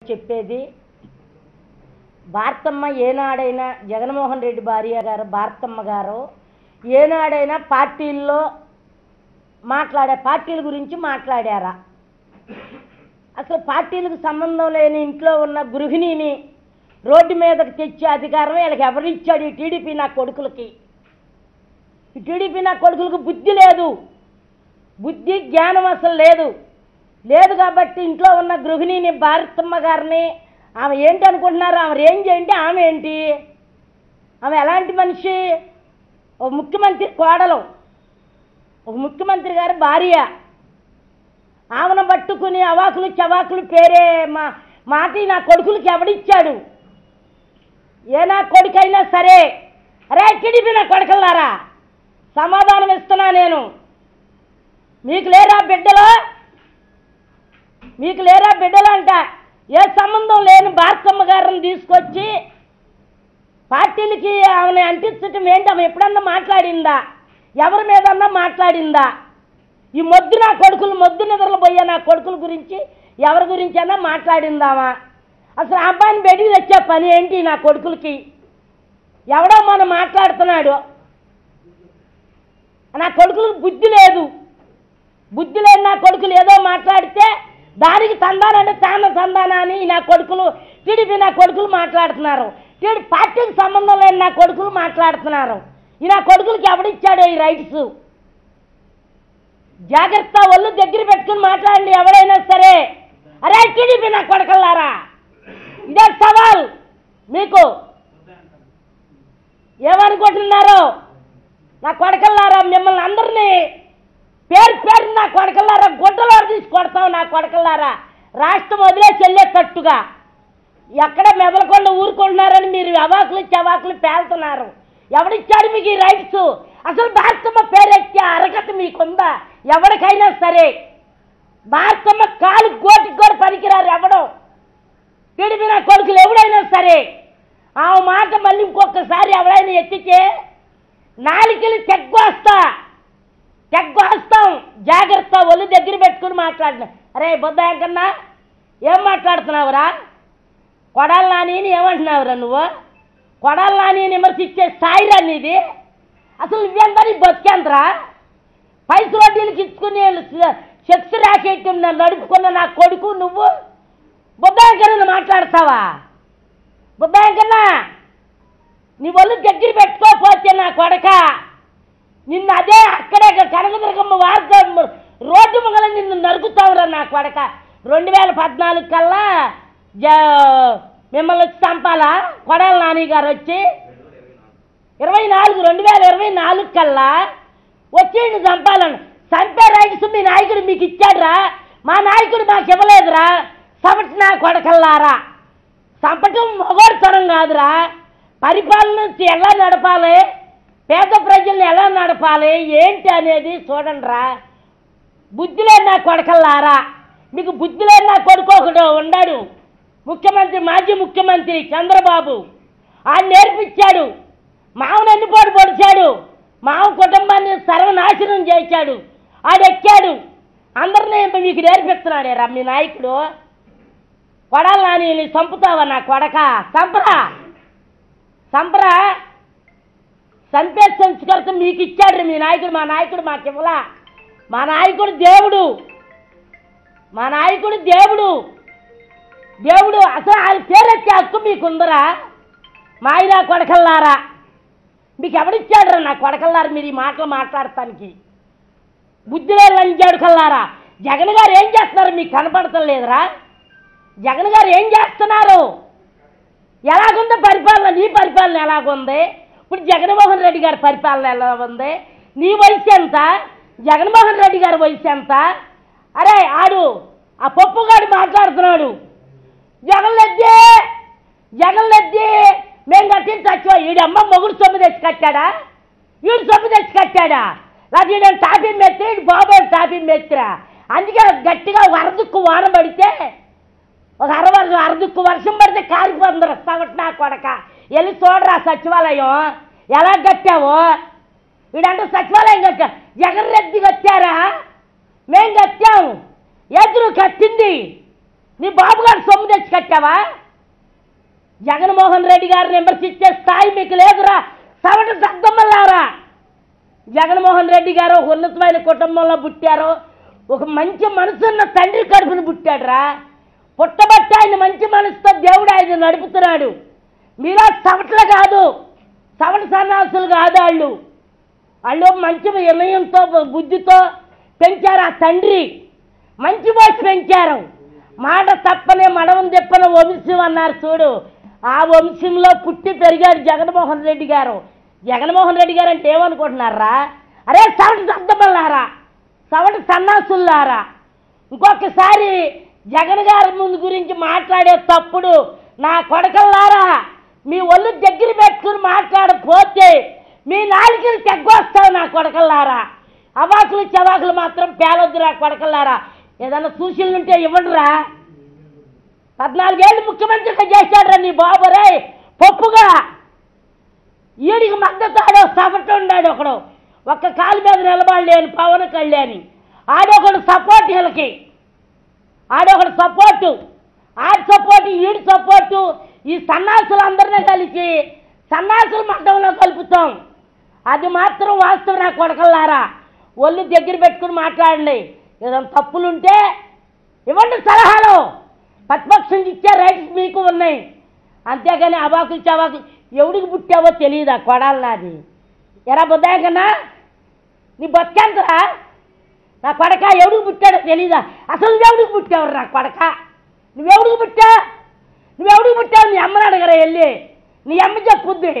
చెప్పేది భారతమ్మ ఏనాడైనా జగన్మోహన్ రెడ్డి భార్య గారు భారతమ్మ గారు ఏనాడైనా పార్టీల్లో మాట్లాడే పార్టీల గురించి మాట్లాడారా అసలు పార్టీలకు సంబంధం లేని ఇంట్లో ఉన్న గృహిణిని రోడ్డు మీదకి తెచ్చే అధికారం వీళ్ళకి ఎవరిచ్చాడు ఈ టీడీపీ నా కొడుకులకి ఈ టీడీపీ నా కొడుకులకు బుద్ధి లేదు బుద్ధి జ్ఞానం అసలు లేదు లేదు కాబట్టి ఇంట్లో ఉన్న గృహిణిని భారతమ్మ గారిని ఆమె ఏంటి అనుకుంటున్నారు ఆమె రేంజ్ ఏంటి ఆమె ఏంటి ఆమె ఎలాంటి మనిషి ఒక ముఖ్యమంత్రి కోడలు ఒక ముఖ్యమంత్రి గారి భార్య ఆమెను పట్టుకుని అవాకులు చవాకులు పేరే మా మాట నా కొడుకులకి ఎవడిచ్చాడు ఏ నా కొడుకైనా సరే అరే టీడీపీ నా కొడుకులారా సమాధానం ఇస్తున్నా నేను మీకు లేరా బిడ్డలు మీకు లేరా బిడ్డలు అంట ఏ సంబంధం లేని భారతమ్మ గారిని తీసుకొచ్చి పార్టీలకి ఆమెను అంటించటం ఏంటి ఆమె ఎప్పుడన్నా మాట్లాడిందా ఎవరి మీదన్నా మాట్లాడిందా ఈ మొద్దు నా కొడుకులు మొద్దు నిద్రలు పోయే నా కొడుకుల గురించి ఎవరి గురించి అన్నా మాట్లాడిందామా అసలు ఆ అబ్బాయిని బయటికి తెచ్చే పని ఏంటి నా కొడుకులకి ఎవడో మనం మాట్లాడుతున్నాడు నా కొడుకులకు బుద్ధి లేదు బుద్ధి లేని నా కొడుకులు ఏదో మాట్లాడితే దానికి తందానంటే తాన తందానా అని నా కొడుకులు టీడీపీ నా కొడుకులు మాట్లాడుతున్నారు టీడీ పార్టీకి సంబంధం లేని నా కొడుకులు మాట్లాడుతున్నారు ఈ నా కొడుకులకి ఎవడిచ్చాడో ఈ రైట్స్ జాగ్రత్త ఒళ్ళు దగ్గర పెట్టుకుని మాట్లాడండి ఎవరైనా సరే అరే టీడీపీ నా కొడకల్లారా ఇదే సవాల్ మీకు ఏమనుకుంటున్నారు నా కొడకల్లారా మిమ్మల్ని అందరినీ పేరు పేరు నా కొడకల్లారా గుడ్డలో తీసి కొడతాం నా కొడకల్లారా రాష్ట్రం వదిలేసి వెళ్ళేటట్టుగా ఎక్కడ మెదలకుండా ఊరుకుంటున్నారని మీరు అవాకులు చవాకులు పేలుతున్నారు ఎవడిచ్చాడు మీకు ఈ రైట్స్ అసలు భారతమ్మ పేరెత్తే అర్హత మీకుందా ఎవరికైనా సరే భారతమ్మ కాలు గోటికి కూడా పనికిరారు ఎవడం టీడీపీ నా కొడుకులు ఎవడైనా సరే ఆ మాట మళ్ళీ ఇంకొకసారి ఎవడైనా ఎత్తితే నాలుకలు తెగ్గొస్తా తెగ్గొస్తాం జాగ్రత్త ఒళ్ళు దగ్గర పెట్టుకుని మాట్లాడిన అరే బొద్ద కన్నా ఏం మాట్లాడుతున్నావురా కొడాలి నాని అని ఏమంటున్నావురా నువ్వు కొడాలి నాని అని విమర్శించే స్థాయిరా నీది అసలు నువ్వేందని బతికేంతరా పైసలు వడ్డీలకి ఇచ్చుకుని సెక్స్ ర్యాకెట్ నడుపుకున్న నా కొడుకు నువ్వు బుద్ధాంకరణ మాట్లాడతావా బుద్ధాంకన్నా నీ ఒళ్ళు దగ్గర పెట్టుకోకపోతే నా కొడక నిన్ను అదే అక్కడే కనకదుర్గమ్మ వార్త రోడ్డు మొగల నిన్ను నరుకుతావురా నా కొడక రెండు వేల పద్నాలుగు కల్లా జ మిమ్మల్ని వచ్చి చంపాలా కొడాల నాని గారు వచ్చి ఇరవై నాలుగు రెండు వేల ఇరవై నాలుగు కల్లా వచ్చి ఈయన్ని చంపాలని చంపే రైట్స్ మీ నాయకుడు మీకు ఇచ్చాడురా మా నాయకుడు మాకు ఇవ్వలేదురా సవటి నా కొడకల్లారా చంపటం మొగోడుతనం కాదురా పరిపాలన ఎలా నడపాలి పేద ప్రజల్ని ఎలా నడపాలి ఏంటి అనేది చూడండిరా బుద్ధి లేని నా కొడకల్లారా మీకు బుద్ధి లేని నా కొడుకు ఒకడు ఉన్నాడు ముఖ్యమంత్రి మాజీ ముఖ్యమంత్రి చంద్రబాబు ఆయన నేర్పించాడు మామను ఎన్నిపోటు పొడిచాడు మామ కుటుంబాన్ని సర్వనాశనం చేశాడు ఆడెక్కాడు అందరినీ మీకు నేర్పిస్తున్నాడే రా మీ నాయకుడు కొడాలి నాని నీ చంపుతావా నా కొడక చంపరా చంపరా చంపే సంస్కృత మీకు ఇచ్చాడు మీ నాయకుడు మా నాయకుడు మాకు ఇవ్వలా మా నాయకుడు దేవుడు మా నాయకుడు దేవుడు దేవుడు అసలు ఆయన పేరెత్తే హక్కు మీకుందరా మాయినా కొడకల్లారా మీకు ఎవడిచ్చాడురా నా కొడకల్లారా మీరు ఈ మాటలు మాట్లాడటానికి బుద్ధిలే లంచాడుకల్లారా జగన్ గారు ఏం చేస్తున్నారు మీకు కనపడటం లేదురా జగన్ గారు ఏం చేస్తున్నారు ఎలాగుంది పరిపాలన నీ పరిపాలన ఎలాగుంది ఇప్పుడు జగన్మోహన్ రెడ్డి గారి పరిపాలన ఎలా ఉంది నీ వయసు ఎంత జగన్మోహన్ రెడ్డి గారి వయసు ఎంత అరే ఆడు ఆ పప్పుగాడు మాట్లాడుతున్నాడు జగన్ లెద్ది జగన్ లెద్ది మేము కట్టిన చచ్చిపో ఈడు అమ్మ మొగుడు సొమ్ము తెచ్చి కట్టాడా వీడు సొమ్ము తెచ్చి కట్టాడా లేకపోతే ఈడు టాపీ మెత్తి ఈడు బాబోడు టాపీ మెత్తిరా అందుకే గట్టిగా వరదుక్కు వాన పడితే ఒక అరవ అరదుక్కు వర్షం పడితే కాలిపోతుంది సగటు నా కొడక వెళ్ళి చూడరా సచివాలయం ఎలా కట్టావో వీడంటే సచివాలయం కట్టా జగన్ రెడ్డి కట్టారా మేం కట్టాము ఎదురు కట్టింది నీ బాబు గారు సొమ్ము తెచ్చి కట్టావా జగన్మోహన్ రెడ్డి గారిని విమర్శించే స్థాయి మీకు లేదురా సవట సద్దమ్మలారా జగన్మోహన్ రెడ్డి గారు ఒక ఉన్నతమైన కుటుంబంలో పుట్టారు ఒక మంచి మనసున్న తండ్రి కడుపును పుట్టాడురా పుట్టబట్టి ఆయన మంచి మనసుతో దేవుడు ఆయన నడుపుతున్నాడు మీరా సవటలు కాదు సవట సన్నాసులు కాదు వాళ్ళు వాళ్ళు మంచి వినయంతో బుద్ధితో పెంచారు ఆ తండ్రి మంచి పోసి పెంచారు మాట తప్పనే మడవం తిప్పని వంశం అన్నారు చూడు ఆ వంశంలో పుట్టి పెరిగాడు జగన్మోహన్ రెడ్డి గారు జగన్మోహన్ రెడ్డి గారు అంటే ఏమనుకుంటున్నారా అరే సవట సద్దమల్లారా సవట సన్నాసుల్లారా ఇంకొకసారి జగన్ గారి ముందు గురించి మాట్లాడే తప్పుడు నా కొడకల్లారా మీ ఒళ్ళు దగ్గర పెట్టుకుని మాట్లాడపోతే మీ నాలుకలు తెగ్గొస్తావు నా కొడకల్లారా అవాకులు చవాకులు మాత్రం పేలొద్దురా కొడకల్లారా ఏదన్నా సూచనలు ఉంటే ఇవ్వండిరా పద్నాలుగేళ్ళు ముఖ్యమంత్రిగా చేశాడురా నీ బాబు రే పప్పుగా ఈడికి మద్దతు ఆడో సపట ఉన్నాడు ఒకడు ఒక్క కాలు మీద నిలబడలేని పవన్ కళ్యాణ్ ఆడొకడు సపోర్ట్ వీళ్ళకి ఆడొకడు సపోర్టు ఆడి సపోర్టు ఈడి సపోర్టు ఈ సన్నాసులందరినీ కలిసి సన్నాసుల మట్టంలో కలుపుతాం అది మాత్రం వాస్తవం నా కొడకల్లారా ఒళ్ళు దగ్గర పెట్టుకుని మాట్లాడండి ఏదైనా తప్పులుంటే ఇవ్వండి సలహాలు ప్రతిపక్షం ఇచ్చే రైట్స్ మీకు ఉన్నాయి అంతేగాని అబాకులు చవాకులు ఎవడికి పుట్టావో తెలియదా కొడాలి నాది ఎరా బుద్ధాయ కన్నా నీ బతికెంతరా నా కొడక ఎవడికి పుట్టాడో తెలీదా అసలు ఎవడికి పుట్టావు నా కొడక నువ్వెవడికి పుట్టా నువ్వెవడికి పుట్టావు నీ అమ్మని అడగరా వెళ్ళి నీ అమ్మ చెప్పుద్ది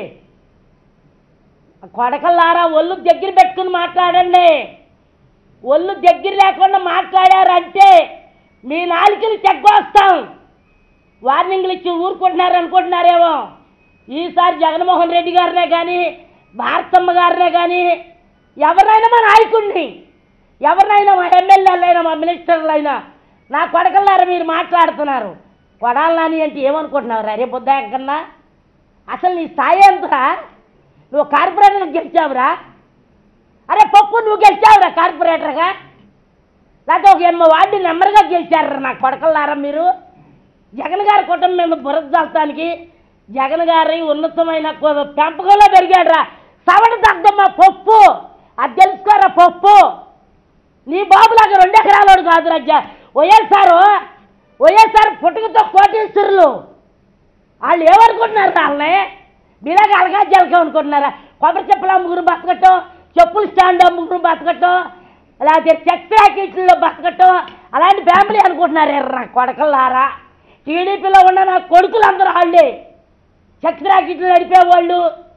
కొడకల్లారా ఒళ్ళు దగ్గర పెట్టుకుని మాట్లాడండి ఒళ్ళు దగ్గర లేకుండా మాట్లాడారంటే మీ నాలుకలు చెగ్గొస్తాం వార్నింగ్లు ఇచ్చి ఊరుకుంటున్నారు అనుకుంటున్నారేమో ఈసారి జగన్మోహన్ రెడ్డి గారినే కానీ భారతమ్మ గారినే కానీ ఎవరినైనా మా నాయకుడిని ఎవరినైనా మా ఎమ్మెల్యేలైనా మా మినిస్టర్లైనా నా కొడకల్లారా మీరు మాట్లాడుతున్నారు కొడాలని అంటే ఏమనుకుంటున్నారు అరే బుద్ధ కన్నా అసలు నీ స్థాయి ఎంతరా నువ్వు కార్పొరేటర్ గెలిచావురా అరే పప్పు నువ్వు గెలిచావురా కార్పొరేటర్గా లేకపోతే ఒక ఎనభై వార్డు నెంబర్గా గెలిచారు నా కొడకల్లారా మీరు జగన్ గారి కుటుంబం మీద బురద చల్లటానికి జగన్ గారి ఉన్నతమైన కు- పెంపకంలో పెరిగాడురా సవట దద్దమ్మ పప్పు అది తెలుసుకోరా పప్పు నీ బాబులాగా రెండు ఎకరాలోడు కాదు రాజ్య వైఎస్ఆర్ వైఎస్ఆర్ పుట్టుకతో కోటీశ్వరులు వాళ్ళు ఏమనుకుంటున్నారు వాళ్ళని మీలాగా అలగా జలక అనుకుంటున్నారా కొబ్బరి చెప్పులు అమ్ముకుని బతకటం చెప్పులు స్టాండ్ అమ్ముకుని బతకటం లేకపోతే చెక్ ప్యాకెట్లలో బతకటం అలాంటి ఫ్యామిలీ అనుకుంటున్నారు ఎర్ర కొడకల్లారా టీడీపీలో ఉన్న నా కొడుకులు అందరూ వాళ్ళే చెక్ ప్యాకెట్లు నడిపేవాళ్ళు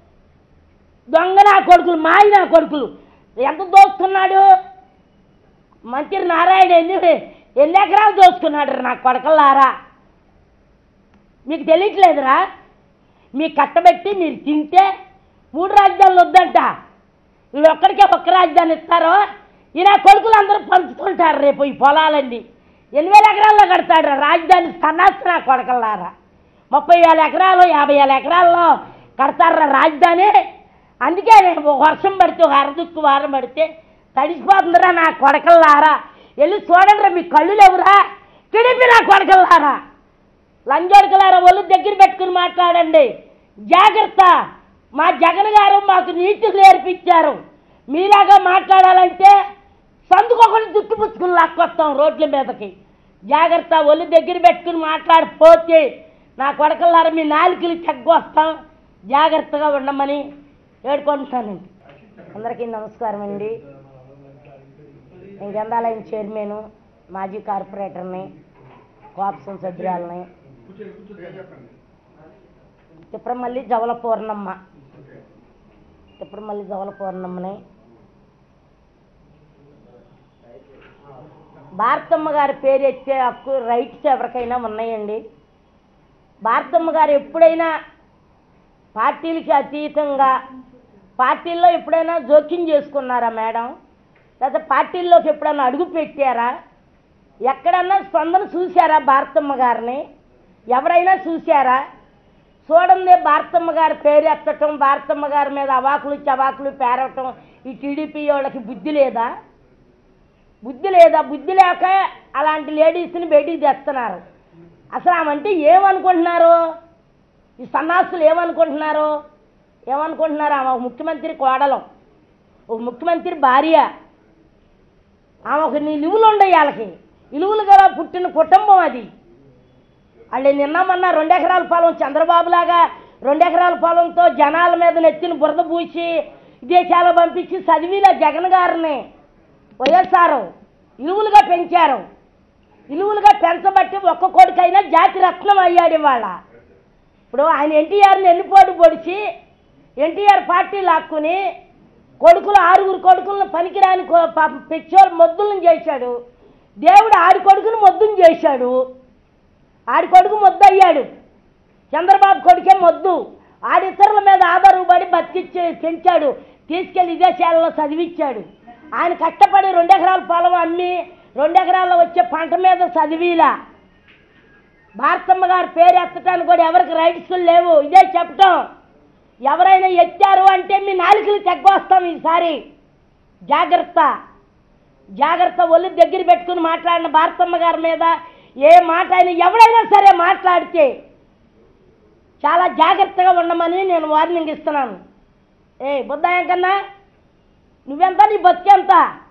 దొంగ నా కొడుకులు మాయి నా కొడుకులు ఎంత దోస్తున్నాడు మంత్రి నారాయణ ఎన్ని ఎన్ని ఎకరాలు దోచుకున్నాడు నా కొడకల్లారా మీకు తెలియట్లేదురా మీ కట్టబెట్టి మీరు తింటే మూడు రాజధానులు వద్దంట వీళ్ళు ఒక్కడికే ఒక్క రాజధాని ఇస్తారో ఈయన కొడుకులు అందరూ పంచుకుంటారు రేపు ఈ పొలాలన్నీ ఎన్ని వేల ఎకరాల్లో కడతాడు రాజధాని సన్నాసి నా కొడకల్లారా ముప్పై వేల ఎకరాలు యాభై వేల ఎకరాల్లో కడతారా రాజధాని అందుకే నేను ఒక వర్షం పడితే ఒక అరదుక్కు వారం పడితే తడిసిపోతుందిరా నా కొడకల్లారా వెళ్ళి చూడండిరా మీ కళ్ళు లేవురా టిడిపి నా కొడకల్లారా లంజోడకలారా ఒళ్ళు దగ్గర పెట్టుకుని మాట్లాడండి జాగ్రత్త మా జగన్ గారు మాకు నీతులు నేర్పించారు మీలాగా మాట్లాడాలంటే సందుకొకటి జుట్టు పుచ్చుకుని లాక్కొస్తాం రోడ్ల మీదకి జాగ్రత్త ఒళ్ళు దగ్గర పెట్టుకుని మాట్లాడిపోతే నా కొడకల్లారా మీ నాలుకలు చెగ్గొస్తాం జాగ్రత్తగా ఉండమని వేడుకుంటున్నానండి అందరికీ నమస్కారం అండి నేను గంధాలయం చైర్మన్ మాజీ కార్పొరేటర్ని కోపసం సభ్యురాలని ఇప్పుడు మళ్ళీ జవల పూర్ణమ్మ ఇప్పుడు మళ్ళీ జవల పూర్ణమ్మని భారతమ్మ గారి పేరు ఎత్తే హక్కు రైట్స్ ఎవరికైనా ఉన్నాయండి భారతమ్మ గారు ఎప్పుడైనా పార్టీలకి అతీతంగా పార్టీల్లో ఎప్పుడైనా జోక్యం చేసుకున్నారా మేడం లేకపోతే పార్టీల్లోకి ఎప్పుడైనా అడుగు పెట్టారా ఎక్కడన్నా స్పందన చూశారా భారతమ్మ గారిని ఎవరైనా చూశారా చూడండి భారతమ్మ గారి పేరు ఎత్తటం భారతమ్మ గారి మీద అవాకులు చవాకులు పేరవటం ఈ టీడీపీ వాళ్ళకి బుద్ధి లేదా బుద్ధి లేదా బుద్ధి లేక అలాంటి లేడీస్ని బయటికి తెస్తున్నారు అసలు ఆమంటే ఏమనుకుంటున్నారు ఈ సన్నాసులు ఏమనుకుంటున్నారు ఏమనుకుంటున్నారు ఆమె ఒక ముఖ్యమంత్రి కోడలం ఒక ముఖ్యమంత్రి భార్య ఆమె ఒక నిలువులు ఉండయి వాళ్ళకి ఇలువులు గల పుట్టిన కుటుంబం అది వాళ్ళు నిన్నమన్నా రెండు ఎకరాల పొలం చంద్రబాబులాగా రెండు ఎకరాల పొలంతో జనాల మీద నెత్తిన బురద పూసి విదేశాలు పంపించి చదివిల జగన్ గారిని వైఎస్ఆర్ ఇలువులుగా పెంచారు ఇలువులుగా పెంచబట్టి ఒక్క కొడుకైనా జాతి రత్నం అయ్యాడు ఇవాళ ఇప్పుడు ఆయన ఎన్టీఆర్ని ఎన్నిపోటు పొడిచి ఎన్టీఆర్ పార్టీ లాక్కుని కొడుకులు ఆరుగురు కొడుకులను పనికిరాని కొ- పాపం పెచ్చోలు మొద్దులను చేశాడు దేవుడు ఆడి కొడుకును మొద్దును చేశాడు ఆడి కొడుకు మొద్దు అయ్యాడు చంద్రబాబు కొడుకే మొద్దు ఆడి ఇతరుల మీద ఆధారం పడి బతికిచ్చే పెంచాడు తీసుకెళ్లి విదేశాలలో చదివిచ్చాడు ఆయన కష్టపడి రెండు ఎకరాల పొలం అమ్మి రెండు ఎకరాల్లో వచ్చే పంట మీద చదివిలా భారతమ్మ గారి పేరు ఎత్తడానికి కూడా ఎవరికి రైట్స్ లేవు ఇదే చెప్పటం ఎవరైనా ఎత్తారు అంటే మీ నాలుకలు తెగ్గొస్తాం ఈసారి జాగ్రత్త జాగ్రత్త ఒళ్ళు దగ్గర పెట్టుకుని మాట్లాడిన భారతమ్మ గారి మీద ఏ మాట అయినా ఎవడైనా సరే మాట్లాడితే చాలా జాగ్రత్తగా ఉండమని నేను వార్నింగ్ ఇస్తున్నాను ఏ బుద్ధాయం కన్నా నువ్వెంత నీ బతికెంత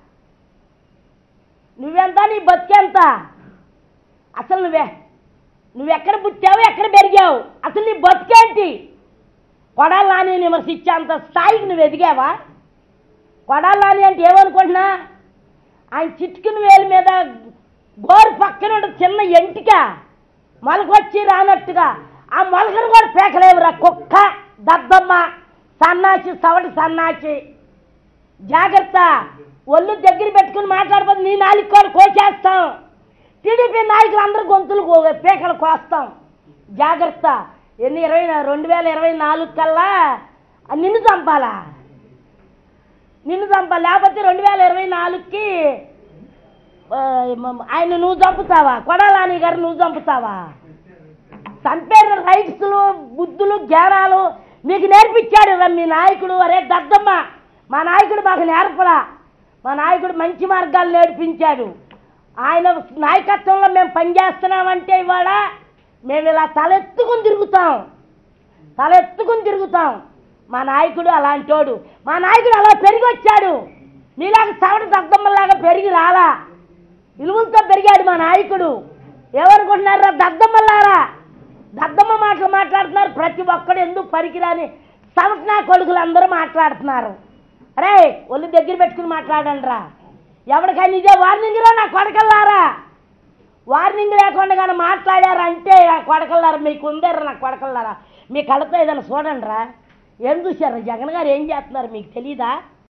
నువ్వెంత నీ బతికెంత అసలు నువ్వే నువ్వెక్కడ పుట్టావు ఎక్కడ పెరిగావు అసలు నీ బతికేంటి కొడాలని విమర్శించేంత స్థాయికి నువ్వు ఎదిగావా కొడాలని అంటే ఏమనుకుంటున్నా ఆయన చిట్టుకుని వేలు మీద గోరు పక్కన ఉన్న చిన్న ఎంటిక మొలకొచ్చి రానట్టుగా ఆ మొలకను కూడా పేకలేవురా కుక్క దద్దమ్మ సన్నాసి సవటి సన్నాసి జాగ్రత్త ఒళ్ళు దగ్గర పెట్టుకుని మాట్లాడబోదు నీ నాలుగు కూడా కోసేస్తాం టీడీపీ నాయకులు అందరూ గొంతులు కో- పీకలు కోస్తాం జాగ్రత్త ఎన్ని ఇరవై నా- రెండు వేల ఇరవై నాలుగు కల్లా ఆ నిన్ను చంపాలా నిన్ను చంపాలి లేకపోతే రెండు వేల ఇరవై నాలుగుకి ఆ, మ- ఆయన నువ్వు చంపుతావా కొడాలాని గారు నువ్వు చంపుతావా చంపేరు రైట్స్లు బుద్ధులు జ్ఞానాలు మీకు నేర్పించాడు రా మీ నాయకుడు అరే దద్దమ్మ మా నాయకుడు మాకు నేర్పలా మా నాయకుడు మంచి మార్గాలు నేర్పించాడు ఆయన నాయకత్వంలో మేము పనిచేస్తున్నామంటే ఇవాళ మేము ఇలా తలెత్తుకుని తిరుగుతాం తలెత్తుకుని తిరుగుతాం మా నాయకుడు అలాంటోడు మా నాయకుడు అలా పెరిగి వచ్చాడు మీలాగా సవడ దద్దమ్మలాగా పెరిగి రాలా విలువలతో పెరిగాడు మా నాయకుడు ఏమనుకుంటున్నారా దద్దమ్మలారా దద్దమ్మ మాటలు మాట్లాడుతున్నారు ప్రతి ఒక్కడు ఎందుకు పనికిరాని సవట్నా కొడుకులు అందరూ మాట్లాడుతున్నారు అరే ఒళ్ళు దగ్గర పెట్టుకుని మాట్లాడండి రా ఎవరికైనా ఇదే వార్నింగ్ రా నా కొడకల్లారా వార్నింగ్ లేకుండా కానీ మాట్లాడారంటే ఆ కొడకల్లారా మీకు ఉందారా నా కొడకల్లారా మీ కళ్ళతో ఏదైనా చూడండి రా ఏం చూశారు జగన్ గారు ఏం చేస్తున్నారు మీకు తెలీదా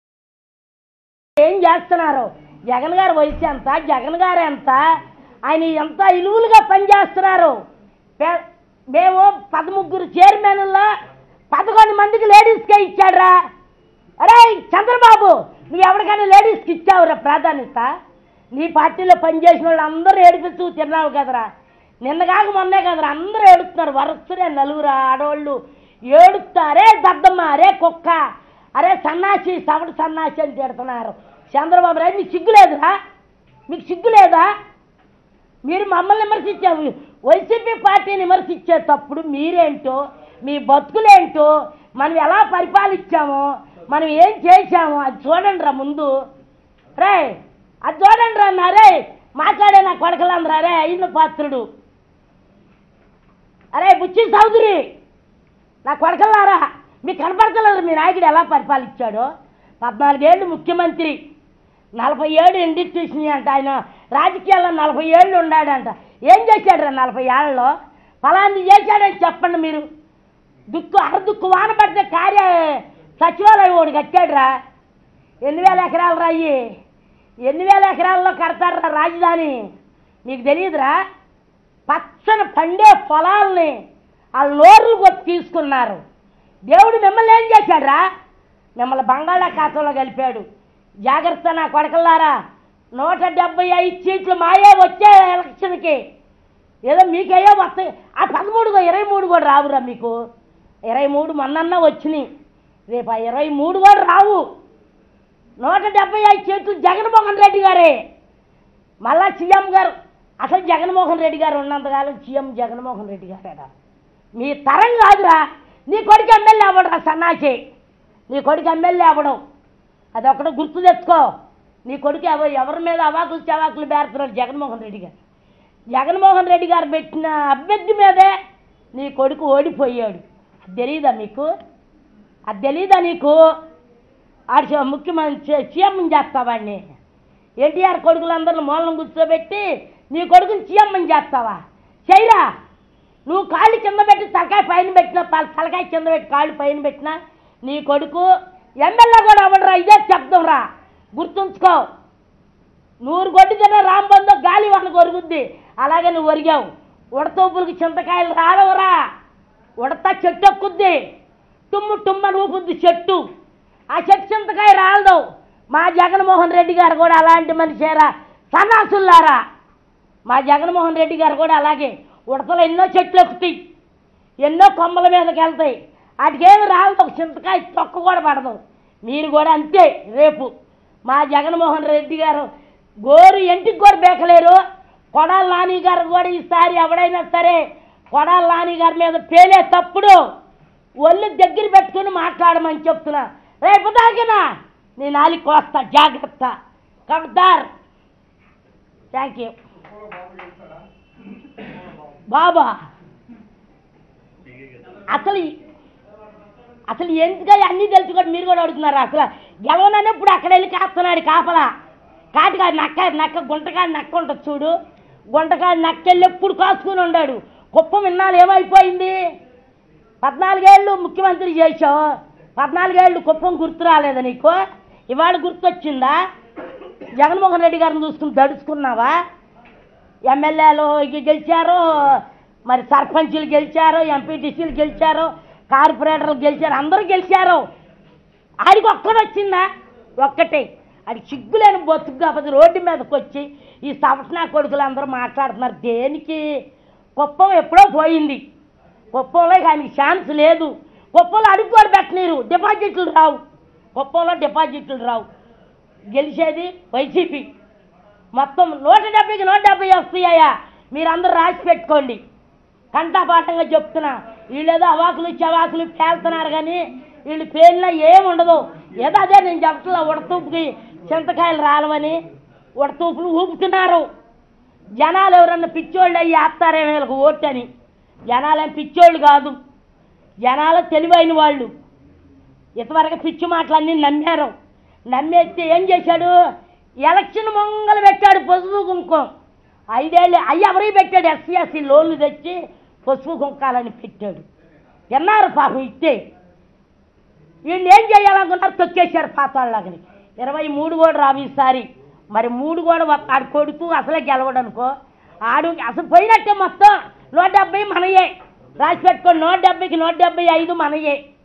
ఏం చేస్తున్నారు జగన్ గారి వయసు ఎంత జగన్ గారు ఎంత ఆయన ఎంత ఇలువులుగా పనిచేస్తున్నారు పే- మేము పదముగ్గురు చైర్మన్లో పదకొండు మందికి లేడీస్కే ఇచ్చాడ్రా అరే చంద్రబాబు నువ్వు ఎవరికైనా లేడీస్కి ఇచ్చావురా ప్రాధాన్యత నీ పార్టీలో పనిచేసిన వాళ్ళు అందరూ ఏడిపిస్తూ తిన్నావు కదరా నిన్న కాక మొన్నే కదరా అందరూ ఏడుస్తున్నారు వరుసరే నలుగురు ఆడవాళ్ళు ఏడుస్తారే దద్దమ్మ అరే కుక్క అరే సన్నాసి సవటి సన్నాసి అని తిడుతున్నారు చంద్రబాబు రావు మీకు సిగ్గు లేదురా మీకు సిగ్గు లేదా మీరు మమ్మల్ని విమర్శించారు వైసీపీ పార్టీని విమర్శించే తప్పుడు మీరేంటో మీ బతుకులేంటో మనం ఎలా పరిపాలించామో మనం ఏం చేశామో అది చూడండి రా ముందు రే అది చూడండి రా అన్న రే మాట్లాడే నా కొడకలందరూ అరే అయిన పాత్రుడు అరే బుచ్చి చౌదరి నా కొడకల్లారా మీకు కనపడతలేదు మీ నాయకుడు ఎలా పరిపాలించాడో పద్నాలుగేళ్ళు ముఖ్యమంత్రి నలభై ఏళ్ళు ఇండిస్ట్యూషన్ అంట ఆయన రాజకీయాల్లో నలభై ఏళ్ళు ఉన్నాడంట ఏం చేశాడు రా నలభై ఏళ్ళలో ఫలాంది చేశాడని చెప్పండి మీరు దుక్కు అరదుక్కు వాన పడితే కార్య సచివాలయం ఒకటి కట్టాడురా ఎన్ని వేల ఎకరాలు రాయి ఎన్ని వేల ఎకరాల్లో కడతాడురా రాజధాని మీకు తెలియదురా పచ్చని పండే పొలాల్ని ఆ లోర్లు కొట్టి తీసుకున్నారు దేవుడు మిమ్మల్ని ఏం చేశాడురా మిమ్మల్ని బంగాళాఖాతంలో కలిపాడు జాగ్రత్త నా కొడకల్లారా నూట డెబ్బై ఐదు సీట్లు మాయే వచ్చే ఎలక్షన్కి ఏదో మీకయ్యో వస్తాయి ఆ పదమూడు ఇరవై మూడు కూడా రావురా మీకు ఇరవై మూడు మొన్నన్నా వచ్చినాయి రేపు ఆ ఇరవై మూడు కూడా రావు నూట డెబ్బై ఐదు సీట్లు జగన్మోహన్ రెడ్డి గారే మళ్ళా సీఎం గారు అసలు జగన్మోహన్ రెడ్డి గారు ఉన్నంతకాలం సీఎం జగన్మోహన్ రెడ్డి గారేనా మీ తరం కాదురా నీ కొడుకు ఎమ్మెల్యే అవ్వడు రా సన్నాసి నీ కొడుకు ఎమ్మెల్యే అవ్వడం అది ఒకటి గుర్తు తెచ్చుకో నీ కొడుకు ఎవ ఎవరి మీద అవాకులు చవాకులు బేరుతున్నాడు జగన్మోహన్ రెడ్డి గారు జగన్మోహన్ రెడ్డి గారు పెట్టిన అభ్యర్థి మీదే నీ కొడుకు ఓడిపోయాడు అది తెలియదా మీకు అది తెలీదా నీకు ఆడి చే- ముఖ్యమంత్రి సీఎం చేస్తావాడిని ఎన్టీఆర్ కొడుకులందరిని మూలం కూర్చోబెట్టి నీ కొడుకుని సీఎం చేస్తావా చేయరా నువ్వు కాళ్ళు కింద పెట్టి తలకాయ పైన పెట్టినా ప- తలకాయ కింద పెట్టి కాళ్ళు పైన పెట్టినా నీ కొడుకు ఎమ్మెల్యే కూడా అవ్వడరా ఇదే చెప్తాం రా గుర్తుంచుకో నూరు గొడ్డు తిన్న రాంబందో గాలి వాన కొరుగుద్ది అలాగే నువ్వు ఒరిగావు ఉడతూపులకి చింతకాయలు రాలవరా ఉడత చెట్టు ఎక్కుద్ది తుమ్ము తుమ్మని ఊపుద్ది చెట్టు ఆ చెట్టు చింతకాయ రాలదు మా జగన్మోహన్ రెడ్డి గారు కూడా అలాంటి మనిషేరా సన్నాసుల్లారా మా జగన్మోహన్ రెడ్డి గారు కూడా అలాగే ఉడతలు ఎన్నో చెట్లు ఎక్కుతాయి ఎన్నో కొమ్మల మీదకి వెళ్తాయి వాటికి ఏమి రాదు ఒక చింతకాయ తొక్క కూడా పడదు మీరు కూడా అంతే రేపు మా జగన్మోహన్ రెడ్డి గారు గోరు ఎంటికి కూడా బేకలేరు కొడాల నాని గారు కూడా ఈసారి ఎవడైనా సరే కొడాల నాని గారి మీద పేలే తప్పుడు ఒళ్ళు దగ్గర పెట్టుకుని మాట్లాడమని చెప్తున్నా రేపు దాకినా నీ నాలుగు కోస్తా జాగ్రత్త కడతార్ థ్యాంక్ యూ బాబా అసలు ఈ- అసలు ఎందుకని అన్నీ తెలుసుకోండి మీరు కూడా అడుగుతున్నారు అసలు గెలవనప్పుడు అక్కడ వెళ్ళి కాస్తున్నాడు కాపలా కాటికాడు నక్క నక్క గుంటకాడు నక్క ఉంటుంది చూడు గుంటకాడు నక్క వెళ్ళి ఎప్పుడు కాసుకుని ఉన్నాడు కుప్పం విన్నాళ్ళు ఏమైపోయింది పద్నాలుగేళ్ళు ముఖ్యమంత్రి చేసావు పద్నాలుగేళ్ళు కుప్పం గుర్తు రాలేదా నీకు ఇవాళ గుర్తొచ్చిందా జగన్మోహన్ రెడ్డి గారిని చూసుకుని దడుచుకున్నావా ఎమ్మెల్యేలు గెలిచారు మరి సర్పంచులు గెలిచారు ఎంపీటీసీలు గెలిచారు కార్పొరేటర్లు గెలిచారు అందరూ గెలిచారు ఆడికి ఒక్కడు వచ్చిందా ఒక్కటే అది సిగ్గులేని బతుకు కాకపోతే రోడ్డు మీదకి వచ్చి ఈ సవటనా కొడుకులు అందరూ మాట్లాడుతున్నారు దేనికి కుప్పం ఎప్పుడో పోయింది కుప్పంలో ఇక ఆయనకి ఛాన్స్ లేదు కుప్పంలో అడుగు కూడా పెట్టనీరు డిపాజిట్లు రావు కుప్పంలో డిపాజిట్లు రావు గెలిచేది వైసీపీ మొత్తం నూట డెబ్బైకి నూట డెబ్బై వస్తాయా మీరందరూ రాసి పెట్టుకోండి కంఠపాఠంగా చెప్తున్నా వీళ్ళేదో అవాకులు చవాకులు పేలుతున్నారు కానీ వీళ్ళు పేలినా ఏం ఉండదు ఏదో అదే నేను చెప్తున్నా ఉడతూపుకి చింతకాయలు రాలవని ఉడతూపులు ఊపుతున్నారు జనాలు ఎవరన్నా పిచ్చోళ్ళు అయ్యి వేస్తారేమో వీళ్ళకి ఓటు అని జనాలేం పిచ్చోళ్ళు కాదు జనాలు తెలివైన వాళ్ళు ఇంతవరకు పిచ్చి మాటలన్నీ నమ్మారు నమ్మేస్తే ఏం చేశాడు ఎలక్షన్ మొంగలు పెట్టాడు పసుపు కుంకుమ ఐదేళ్ళు అయ్యి ఎవరికి పెట్టాడు ఎస్సీ ఎస్సీ లోన్లు తెచ్చి పసుపు కుంకాలని పెట్టాడు ఎన్నారు పాపం ఇస్తే వీళ్ళు ఏం చేయాలనుకున్నారు తొక్కేశారు పాతాళ్ళని ఇరవై మూడు కూడా రావు ఈసారి మరి మూడు కూడా ఒక ఆడు కొడుకు అసలే గెలవడు అనుకో ఆడు అసలు పోయినట్టే మొత్తం నూట డెబ్బై మనయే రాసి పెట్టుకోండి నూట డెబ్బైకి నూట డెబ్బై ఐదు మనయే